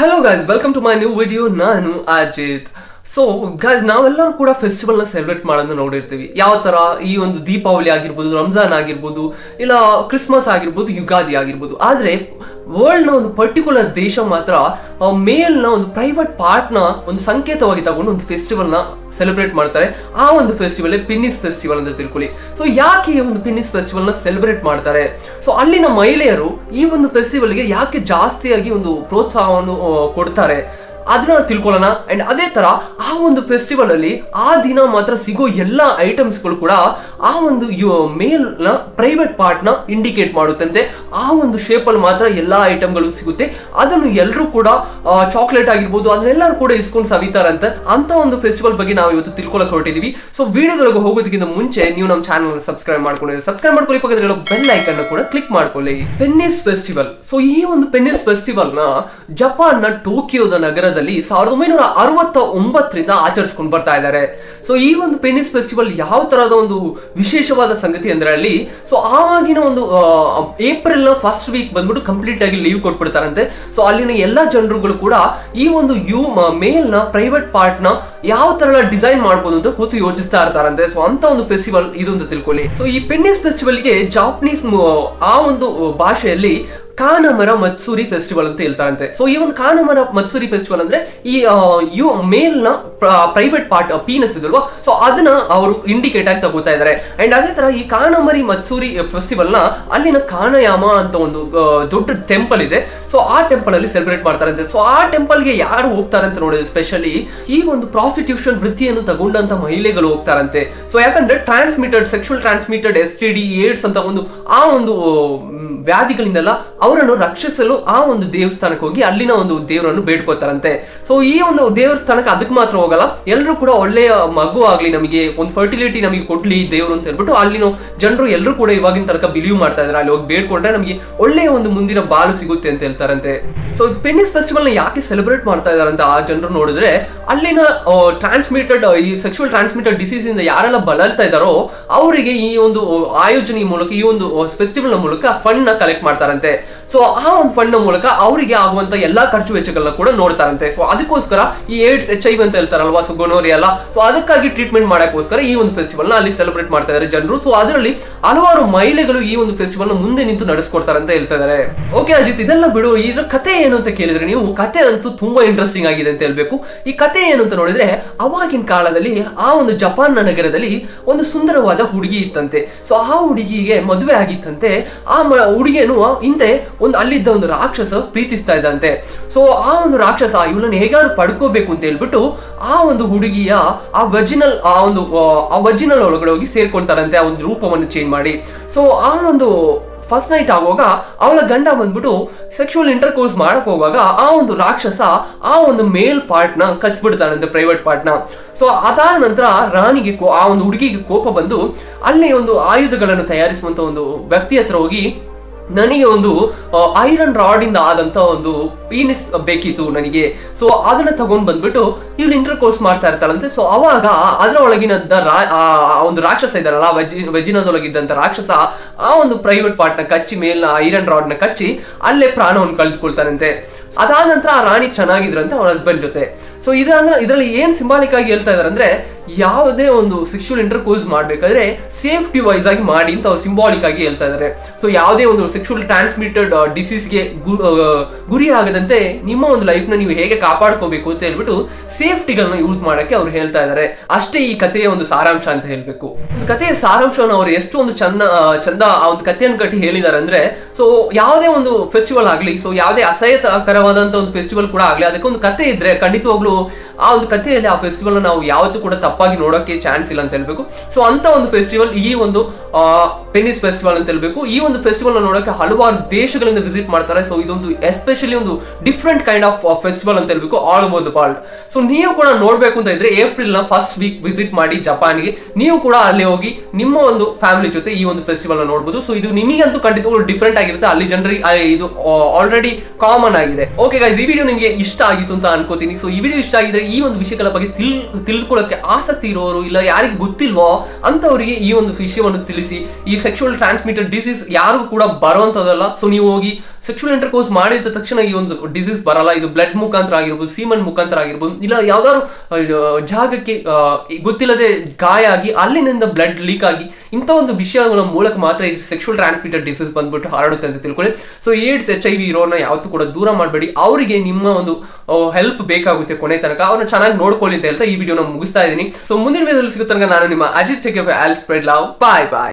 hello guys welcome to my new video ನಾನು Ajith so guys ನಾವೆಲ್ಲರೂ ಕೂಡ ಫೆಸ್ಟಿವಲ್ ನ ಸೆಲೆಬ್ರೇಟ್ ಮಾಡೋದನ್ನ ನೋಡಿರ್ತೀವಿ ಯಾವ ತರ ಈ ಒಂದು ದೀಪಾವಳಿ ಆಗಿರ್ಬೋದು ರಂಜಾನ್ ಆಗಿರ್ಬೋದು ಇಲ್ಲ ಕ್ರಿಸ್ಮಸ್ ಆಗಿರ್ಬೋದು ಯುಗಾದಿ ಆಗಿರ್ಬೋದು ಆದ್ರೆ ವರ್ಲ್ಡ್ ನ ಒಂದು ಪರ್ಟಿಕ್ಯುಲರ್ ದೇಶ ಮಾತ್ರ ಮೇಲ್ ನ ಒಂದು ಪ್ರೈವೇಟ್ ಪಾರ್ಟ್ ನ ಒಂದು ಸಂಕೇತವಾಗಿ ತಗೊಂಡು ಒಂದು ಫೆಸ್ಟಿವಲ್ ನ ಸೆಲೆಬ್ರೇಟ್ ಮಾಡ್ತಾರೆ ಆ ಒಂದು ಫೆಸ್ಟಿವಲ್ ಪಿನ್ನಿಸ್ ಫೆಸ್ಟಿವಲ್ ಅಂತ ತಿಳ್ಕೊಳ್ಳಿ ಸೊ ಯಾಕೆ ಈ ಒಂದು ಪಿನ್ನಿಸ್ ಫೆಸ್ಟಿವಲ್ ನ ಸೆಲೆಬ್ರೇಟ್ ಮಾಡ್ತಾರೆ ಸೊ ಅಲ್ಲಿನ ಮಹಿಳೆಯರು ಈ ಒಂದು ಫೆಸ್ಟಿವಲ್ಗೆ ಯಾಕೆ ಜಾಸ್ತಿಯಾಗಿ ಒಂದು ಪ್ರೋತ್ಸಾಹವನ್ನು ಆ, ಕೊಡ್ತಾರೆ ಅದನ್ನ ತಿಳ್ಕೊಳ್ಳೋಣ ಅಂಡ್ ಅದೇ ತರ ಆ ಒಂದು ಫೆಸ್ಟಿವಲ್ ಅಲ್ಲಿ ಆ ದಿನ ಮಾತ್ರ ಸಿಗೋ ಎಲ್ಲ ಐಟಮ್ಸ್ಗಳು ಕೂಡ ಆ ಒಂದು ಮೇಲ್ ನ ಪ್ರೈವೇಟ್ ಪಾರ್ಟ್ ನ ಇಂಡಿಕೇಟ್ ಮಾಡುತ್ತಂತೆ ಆ ಒಂದು ಶೇಪ್ ಅಲ್ಲಿ ಮಾತ್ರ ಎಲ್ಲಾ ಐಟಮ್ಗಳು ಸಿಗುತ್ತೆ ಅದನ್ನು ಎಲ್ಲರೂ ಕೂಡ ಚಾಕ್ಲೇಟ್ ಆಗಿರ್ಬೋದು ಅದನ್ನೆಲ್ಲರೂ ಕೂಡ ಇಸ್ಕೊಂಡು ಸವಿತಾರಂತೆ ಅಂತ ಒಂದು ಫೆಸ್ಟಿವಲ್ ಬಗ್ಗೆ ನಾವು ಇವತ್ತು ತಿಳ್ಕೊಳಕ್ ಹೊರಟಿದೀವಿ ಸೊ ವಿಡಿಯೋದೊಳಗೆ ಹೋಗೋದಕ್ಕಿಂತ ಮುಂಚೆ ನೀವು ನಮ್ಮ ಚಾನಲ್ ಸಬ್ಸ್ಕ್ರೈಬ್ ಮಾಡ್ಕೊಂಡಿದ್ರೆ ಸಬ್ಸ್ಕ್ರೈಬ್ ಮಾಡ್ಕೊಳ್ಳಿ ಪಕ್ಕದಲ್ಲಿ ಬೆಲ್ ಐಕನ್ ಕೂಡ ಕ್ಲಿಕ್ ಮಾಡ್ಕೊಳ್ಳಿ ಪೆನ್ನಿಸ್ ಫೆಸ್ಟಿವಲ್ ಸೊ ಈ ಒಂದು ಪೆನ್ನಿಸ್ ಫೆಸ್ಟಿವಲ್ ನ ಜಪಾನ್ ನ ಟೋಕಿಯೋದ ನಗರದಲ್ಲಿ ಸಾವಿರದ ಒಂಬೈನೂರ ಅರವತ್ತ ಒಂಬತ್ತರಿಂದ ಆಚರಿಸ್ಕೊಂಡು ಬರ್ತಾ ಇದ್ದಾರೆ ಸೊ ಈ ಒಂದು ಪೆನ್ನಿಸ್ ಫೆಸ್ಟಿವಲ್ ಯಾವ ತರಹದ ಒಂದು ವಿಶೇಷವಾದ ಸಂಗತಿ ಅಂದ್ರೆ ಅಲ್ಲಿ ಸೊ ಆವಾಗಿನ ಒಂದು ಏಪ್ರಿಲ್ ನ ಫಸ್ಟ್ ವೀಕ್ ಬಂದ್ಬಿಟ್ಟು ಕಂಪ್ಲೀಟ್ ಆಗಿ ಲೀವ್ ಕೊಟ್ಬಿಡ್ತಾರಂತೆ ಸೊ ಅಲ್ಲಿನ ಎಲ್ಲಾ ಜನರುಗಳು ಕೂಡ ಈ ಒಂದು ಯು ಮೇಲ್ ನ ಪ್ರೈವೇಟ್ ಪಾರ್ಟ್ ನ ಯಾವ ತರ ಡಿಸೈನ್ ಮಾಡ್ಬೋದು ಅಂತ ಕೂತು ಯೋಚಿಸ್ತಾ ಇರ್ತಾರಂತೆ ಸೊ ಅಂತ ಒಂದು ಫೆಸ್ಟಿವಲ್ ಇದು ಅಂತ ತಿಳ್ಕೊಳ್ಳಿ ಸೊ ಈ ಪೆನ್ನಿಸ್ ಫೆಸ್ಟಿವಲ್ ಗೆ ಜಾಪನೀಸ್ ಆ ಒಂದು ಭಾಷೆಯಲ್ಲಿ ಕಾನಮರ ಮತ್ಸೂರಿ ಫೆಸ್ಟಿವಲ್ ಅಂತ ಹೇಳ್ತಾರಂತೆ ಸೊ ಈ ಒಂದು ಕಾನಮರ ಮತ್ಸೂರಿ ಫೆಸ್ಟಿವಲ್ ಅಂದ್ರೆ ಈ ಆ, ಯು ಮೇಲ್ ನ ಪ್ರೈವೇಟ್ ಪಾರ್ಟ್ ಪೀನಸ್ ಇದಲ್ವಾ ಸೊ ಅದನ್ನ ಅವರು ಇಂಡಿಕೇಟ್ ಆಗಿ ತಗೋತಾ ಇದ್ದಾರೆ ಅಂಡ್ ಅದೇ ತರ ಈ ಕಾನಮರಿ ಮತ್ಸೂರಿ ಫೆಸ್ಟಿವಲ್ ನ ಅಲ್ಲಿನ ಕಾನಯಾಮ ಅಂತ ಒಂದು ಆ, ದೊಡ್ಡ ಟೆಂಪಲ್ ಇದೆ ಸೊ ಆ ಟೆಂಪಲ್ ಅಲ್ಲಿ ಸೆಲೆಬ್ರೇಟ್ ಮಾಡ್ತಾರಂತೆ ಸೊ ಆ ಟೆಂಪಲ್ ಗೆ ಯಾರು ಹೋಗ್ತಾರೆ ಅಂತ ನೋಡಿದ್ರೆ ಸ್ಪೆಷಲಿ ಈ ಒಂದು ಪ್ರಾಸ್ಟಿಟ್ಯೂಷನ್ ವೃತ್ತಿಯನ್ನು ತಗೊಂಡಂತ ಮಹಿಳೆಗಳು ಹೋಗ್ತಾರಂತೆ ಸೊ ಯಾಕಂದ್ರೆ transmitted sexual transmitted S T D AIDS ಅಂತ ಒಂದು ಆ ಒಂದು ಮ್, ವ್ಯಾಧಿಗಳಿಂದೆಲ್ಲ ಅವರನ್ನು ರಕ್ಷಿಸಲು ಆ ಒಂದು ದೇವಸ್ಥಾನಕ್ಕೆ ಹೋಗಿ ಅಲ್ಲಿನ ಒಂದು ದೇವರನ್ನು ಬೇಡ್ಕೋತಾರಂತೆ ಸೊ ಈ ಒಂದು ದೇವಸ್ಥಾನಕ್ಕೆ ಅದಕ್ಕೆ ಮಾತ್ರ ಹೋಗಲ್ಲ ಎಲ್ಲರೂ ಕೂಡ ಒಳ್ಳೆಯ ಮಗು ಆಗ್ಲಿ ನಮಗೆ ಒಂದು ಫರ್ಟಿಲಿಟಿ ನಮಗೆ ಕೊಡ್ಲಿ ದೇವರು ಅಂತ ಹೇಳ್ಬಿಟ್ಟು ಅಲ್ಲಿನ ಜನರು ಎಲ್ಲರೂ ಕೂಡ ಇವಾಗಿನ ತನಕ ಬಿಲೀವ್ ಮಾಡ್ತಾ ಇದ್ದಾರೆ ಅಲ್ಲಿ ಹೋಗಿ ಬೇಡ್ಕೊಂಡ್ರೆ ನಮಗೆ ಒಳ್ಳೆಯ ಒಂದು ಮುಂದಿನ ಬಾಳು ಸಿಗುತ್ತೆ ಅಂತ ಹೇಳ್ತಾರಂತೆ ಸೊ ಪೆನ್ನಿಸ್ ಫೆಸ್ಟಿವಲ್ ನ ಯಾಕೆ ಸೆಲೆಬ್ರೇಟ್ ಮಾಡ್ತಾ ಇದಾರಂತ ಆ ಜನರು ನೋಡಿದ್ರೆ ಅಲ್ಲಿನ ಟ್ರಾನ್ಸ್ಮಿಟೆಡ್ ಈ ಸೆಕ್ಷುವಲ್ ಟ್ರಾನ್ಸ್ಮಿಟೆಡ್ ಡಿಸೀಸ್ ಇಂದ ಯಾರೆಲ್ಲ ಬಳಲ್ತಾ ಇದಾರೋ ಅವರಿಗೆ ಈ ಒಂದು ಆಯೋಜನೆ ಮೂಲಕ ಈ ಒಂದು ಫೆಸ್ಟಿವಲ್ ನ ಮೂಲಕ ಫಂಡ್ ನ ಕಲೆಕ್ಟ್ ಮಾಡ್ತಾರಂತೆ ಸೊ ಆ ಒಂದು ಫಂಡ್ ನ ಮೂಲಕ ಅವರಿಗೆ ಆಗುವಂತ ಎಲ್ಲಾ ಖರ್ಚು ವೆಚ್ಚಗಳನ್ನ ಕೂಡ ನೋಡ್ತಾರಂತೆ ಸೊ ಅದಕ್ಕೋಸ್ಕರ ಈ ಏಡ್ಸ್ ಎಚ್ ಐ ವಿ ಅಂತ ಹೇಳ್ತಾರಲ್ವಾ ಸೊ ಗೊನೋರಿ ಎಲ್ಲ ಸೊ ಅದಕ್ಕಾಗಿ ಟ್ರೀಟ್ಮೆಂಟ್ ಮಾಡಕ್ಕೋಸ್ಕರ ಈ ಒಂದು ಫೆಸ್ಟಿವಲ್ ನ ಅಲ್ಲಿ ಸೆಲೆಬ್ರೇಟ್ ಮಾಡ್ತಾ ಇದ್ದಾರೆ ಜನರು ಸೊ ಅದರಲ್ಲಿ ಹಲವಾರು ಮಹಿಳೆಗಳು ಈ ಒಂದು ಫೆಸ್ಟಿವಲ್ ನ ಮುಂದೆ ನಿಂತು ನಡೆಸ್ಕೊಡ್ತಾರೆ ಅಂತ ಹೇಳ್ತಾ ಇದ್ದಾರೆ ಓಕೆ ಅಜಿತ್ ಇದೆಲ್ಲ ಬಿಡು ಇದ್ರ ಕತೆ ಏನು ಅಂತ ಕೇಳಿದ್ರೆ ನೀವು ಕತೆ ಅಂತೂ ತುಂಬಾ ಇಂಟ್ರೆಸ್ಟಿಂಗ್ ಆಗಿದೆ ಅಂತ ಹೇಳ್ಬೇಕು ಈ ಕತೆ ಏನು ಅಂತ ನೋಡಿದ್ರೆ ಅವಾಗಿನ ಕಾಲದಲ್ಲಿ ಆ ಒಂದು ಜಪಾನ್ ನಗರದಲ್ಲಿ ಒಂದು ಸುಂದರವಾದ ಹುಡುಗಿ ಇತ್ತಂತೆ ಸೊ ಆ ಹುಡುಗಿಗೆ ಮದುವೆ ಆಗಿತ್ತಂತೆ ಆ ಮ- ಹುಡುಗಿಯನ್ನು ಹಿಂದೆ ಒಂದು ಅಲ್ಲಿದ್ದ ಒಂದು ರಾಕ್ಷಸ ಪ್ರೀತಿಸ್ತಾ ಇದ್ದಂತೆ ಸೊ ಆ ಒಂದು ರಾಕ್ಷಸ ಇವಳನ್ನು ಹೇಗಾದ್ರು ಪಡ್ಕೋಬೇಕು ಅಂತ ಹೇಳ್ಬಿಟ್ಟು ಆ ಒಂದು ಹುಡುಗಿಯ ಆ ವಜಿನಲ್ ಆ ಒಂದು ಆ ವಜಿನಲ್ ಒಳಗಡೆ ಹೋಗಿ ಸೇರ್ಕೊಂತಾರಂತೆ ಆ ಒಂದು ರೂಪವನ್ನು ಚೇಂಜ್ ಮಾಡಿ ಸೊ ಆ ಒಂದು ಫಸ್ಟ್ ನೈಟ್ ಆಗುವಾಗ ಅವಳ ಗಂಡ ಬಂದ್ಬಿಟ್ಟು ಸೆಕ್ಷುವಲ್ ಇಂಟರ್ ಕೋರ್ಸ್ ಮಾಡಕ್ ಹೋಗುವಾಗ ಆ ಒಂದು ರಾಕ್ಷಸ ಆ ಒಂದು ಮೇಲ್ ಪಾರ್ಟ್ ನ ಕಚ್ಬಿಡ್ತಾನಂತೆ ಪ್ರೈವೇಟ್ ಪಾರ್ಟ್ ನ ಸೊ ಅದಾದ ನಂತರ ರಾಣಿಗೆ ಕೋ- ಆ ಒಂದು ಹುಡುಗಿಗೆ ಕೋಪ ಬಂದು ಅಲ್ಲಿ ಒಂದು ಆಯುಧಗಳನ್ನು ತಯಾರಿಸುವಂತ ಒಂದು ವ್ಯಕ್ತಿ ಹತ್ರ ಹೋಗಿ ನನಗೆ ಒಂದು ಐರನ್ ರಾಡ್ ಇಂದ ಆದಂತ ಒಂದು ಪೀನಿಸ್ ಬೇಕಿತ್ತು ನನಗೆ ಸೊ ಅದನ್ನ ತಗೊಂಡ್ ಬಂದ್ಬಿಟ್ಟು ಇವ್ರು ಇಂಟರ್ ಕೋರ್ಸ್ ಮಾಡ್ತಾ ಇರ್ತಾಳಂತೆ ಸೊ ಅವಾಗ ಅದರ ಒಳಗಿನದ್ದ ರಾ- ಆ ಆ ಒಂದು ರಾಕ್ಷಸ ಇದ್ದಾರಲ್ಲ ವೆಜಿ ವೆಜಿನದೊಳಗಿದ್ದಂತ ರಾಕ್ಷಸ ಆ ಒಂದು ಪ್ರೈವೇಟ್ ಪಾರ್ಟ್ ನ ಕಚ್ಚಿ ಮೇಲ್ನ ಐರನ್ ರಾಡ್ ನ ಕಚ್ಚಿ ಅಲ್ಲೇ ಪ್ರಾಣವನ್ನು ಕಳೆದುಕೊಳ್ತಾನಂತೆ ಅದಾದ ನಂತರ ಆ ರಾಣಿ ಚೆನ್ನಾಗಿದ್ರಂತೆ ಅವಳ ಹಸ್ಬೆಂಡ್ ಜೊತೆ ಸೊ ಇದಂದ್ರೆ ಇದರಲ್ಲಿ ಏನ್ ಸಿಂಬಾಲಿಕ್ ಆಗಿ ಹೇಳ್ತಾ ಇದಾರೆ ಅಂದ್ರೆ ಯಾವುದೇ ಒಂದು ಸೆಕ್ಷುವಲ್ ಇಂಟರ್ ಕೋರ್ಸ್ ಮಾಡ್ಬೇಕಾದ್ರೆ ಸೇಫ್ಟಿ ವೈಸ್ ಆಗಿ ಮಾಡಿ ಅಂತ ಅವ್ರು ಸಿಂಬಾಲಿಕ್ ಆಗಿ ಹೇಳ್ತಾ ಇದಾರೆ ಸೊ ಯಾವುದೇ ಒಂದು ಸೆಕ್ಷುವಲ್ ಟ್ರಾನ್ಸ್ಮಿಟೆಡ್ ಡಿಸೀಸ್ಗೆ ಗುರಿ ಆಗದಂತೆ ನಿಮ್ಮ ಒಂದು ಲೈಫ್ ನ ನೀವು ಹೇಗೆ ಕಾಪಾಡ್ಕೋಬೇಕು ಅಂತ ಹೇಳ್ಬಿಟ್ಟು ಸೇಫ್ಟಿಗಳನ್ನ ಯೂಸ್ ಮಾಡಕ್ಕೆ ಅವ್ರು ಹೇಳ್ತಾ ಇದಾರೆ ಅಷ್ಟೇ ಈ ಕಥೆಯ ಒಂದು ಸಾರಾಂಶ ಅಂತ ಹೇಳ್ಬೇಕು ಒಂದು ಕಥೆಯ ಸಾರಾಂಶವನ್ನು ಅವರು ಎಷ್ಟು ಒಂದು ಚಂದ ಆ, ಚಂದ ಆ ಒಂದು ಕಥೆಯನ್ನು ಕಟ್ಟಿ ಹೇಳಿದ್ದಾರೆ ಅಂದ್ರೆ ಸೊ ಯಾವುದೇ ಒಂದು ಫೆಸ್ಟಿವಲ್ ಆಗಲಿ ಸೊ ಯಾವುದೇ ಅಸಹ್ಯಕರವಾದಂತ ಒಂದು ಫೆಸ್ಟಿವಲ್ ಕೂಡ ಆಗಲಿ ಅದಕ್ಕೆ ಒಂದು ಕತೆ ಇದ್ರೆ ಖಂಡಿತವಾಗ್ಲೂ ಆ ಒಂದು ಕಥೆಯಲ್ಲಿ ಆ ಫೆಸ್ಟಿವಲ್ ನಾವು ಯಾವತ್ತೂ ಕೂಡ ತಪ್ಪಾಗಿ ನೋಡೋಕೆ ಚಾನ್ಸ್ ಇಲ್ಲ ಅಂತ ಹೇಳ್ಬೇಕು ಸೊ ಅಂತ ಒಂದು ಫೆಸ್ಟಿವಲ್ ಈ ಒಂದು ಪೆನ್ನಿಸ್ ಫೆಸ್ಟಿವಲ್ ಅಂತ ಹೇಳ್ಬೇಕು ಈ ಒಂದು ಫೆಸ್ಟಿವಲ್ ನೋಡೋಕೆ ಹಲವಾರು ದೇಶಗಳಿಂದ ವಿಸಿಟ್ ಮಾಡ್ತಾರೆ ಸೊ ಇದೊಂದು ಎಸ್ಪೆಷಲಿ ಒಂದು ಡಿಫ್ರೆಂಟ್ ಕೈಂಡ್ ಆಫ್ ಫೆಸ್ಟಿವಲ್ ಅಂತ ಹೇಳ್ಬೇಕು all over the world so ನೀವು ಕೂಡ ನೋಡ್ಬೇಕು ಅಂತ ಇದ್ರೆ ಏಪ್ರಿಲ್ ನ ಫಸ್ಟ್ ವೀಕ್ ವಿಸಿಟ್ ಮಾಡಿ ಜಪಾನ್ಗೆ ನೀವು ಕೂಡ ಅಲ್ಲಿ ಹೋಗಿ ನಿಮ್ಮ ಒಂದು ಫ್ಯಾಮಿಲಿ ಜೊತೆ ಈ ಒಂದು ಫೆಸ್ಟಿವಲ್ ನ ನೋಡಬಹುದು ಸೊ ಇದು ನಿಮಗಂತೂ ಖಂಡಿತವಾಗ್ಲೂ ಡಿಫ್ರೆಂಟ್ ಆಗಿರುತ್ತೆ ಅಲ್ಲಿ ಜನರಿಗೆ ಇದು ಆಲ್ರೆಡಿ ಕಾಮನ್ ಆಗಿದೆ ಓಕೆ ಗೈಸ್ ಈ ವಿಡಿಯೋ ನಿಮಗೆ ಇಷ್ಟ ಆಗಿತ್ತು ಅಂತ ಅನ್ಕೋತೀನಿ ಸೊ ಈ ವಿಡಿಯೋ ಇಷ್ಟ ಆಗಿದ್ರೆ ಈ ಒಂದು ವಿಷಯಗಳ ಬಗ್ಗೆ ತಿಳ್ ತಿಳ್ಕೊಳ್ಳೋಕೆ ಆಸಕ್ತಿ ಇರೋರು ಇಲ್ಲ ಯಾರಿಗೆ ಗೊತ್ತಿಲ್ವೋ ಅಂತವರಿಗೆ ಈ ಒಂದು ವಿಷಯವನ್ನು ತಿಳಿಸಿ ಈ ಸೆಕ್ಷುವಲ್ ಟ್ರಾನ್ಸ್ಮಿಟೆಡ್ ಡಿಸೀಸ್ ಯಾರಿಗೂ ಕೂಡ ಬರುವಂತದಲ್ಲ ಸೊ ನೀವು ಹೋಗಿ ಸೆಕ್ಷುವಲ್ ಇಂಟರ್ಕೋರ್ಸ್ ಮಾಡಿದ ತಕ್ಷಣ ಈ ಒಂದು ಡಿಸೀಸ್ ಬರಲ್ಲ ಇದು ಬ್ಲಡ್ ಮುಖಾಂತರ ಆಗಿರ್ಬೋದು ಸೀಮನ್ ಮುಖಾಂತರ ಆಗಿರ್ಬೋದು ಇಲ್ಲ ಯಾವ್ದಾದ್ರು ಆ, ಜಾಗಕ್ಕೆ ಆ, ಗೊತ್ತಿಲ್ಲದೆ ಗಾಯ ಆಗಿ ಅಲ್ಲಿನಿಂದ ಬ್ಲಡ್ ಲೀಕ್ ಆಗಿ ಇಂಥ ಒಂದು ವಿಷಯಗಳ ಮೂಲಕ ಮಾತ್ರ ಈ ಸೆಕ್ಷುವಲ್ ಟ್ರಾನ್ಸ್ಮಿಟೆಡ್ ಡಿಸೀಸ್ ಬಂದ್ಬಿಟ್ಟು ಹರಡುತ್ತೆ ಅಂತ ತಿಳ್ಕೊಳ್ಳಿ so AIDS H I V ಇರೋನ ಯಾವತ್ತೂ ಕೂಡ ದೂರ ಮಾಡಬೇಡಿ ಅವರಿಗೆ ನಿಮ್ಮ ಒಂದು ಹೆಲ್ಪ್ ಬೇಕಾಗುತ್ತೆ ಕೊನೆ ತನಕ ಅವ್ರನ್ನ ಚೆನ್ನಾಗಿ ನೋಡ್ಕೊಳ್ಳಿ ಅಂತ ಹೇಳ್ತಾ ಈ ವಿಡಿಯೋನ ಮುಗಿಸ್ತಾ ಇದ್ದೀನಿ ಸೊ ಮುಂದಿನ ವಿಡಿಯೋದಲ್ಲಿ ಸಿಗೋ ತನಕ ನಾನು ನಿಮ್ಮ Ajith take all spread love bye ಬಾಯ್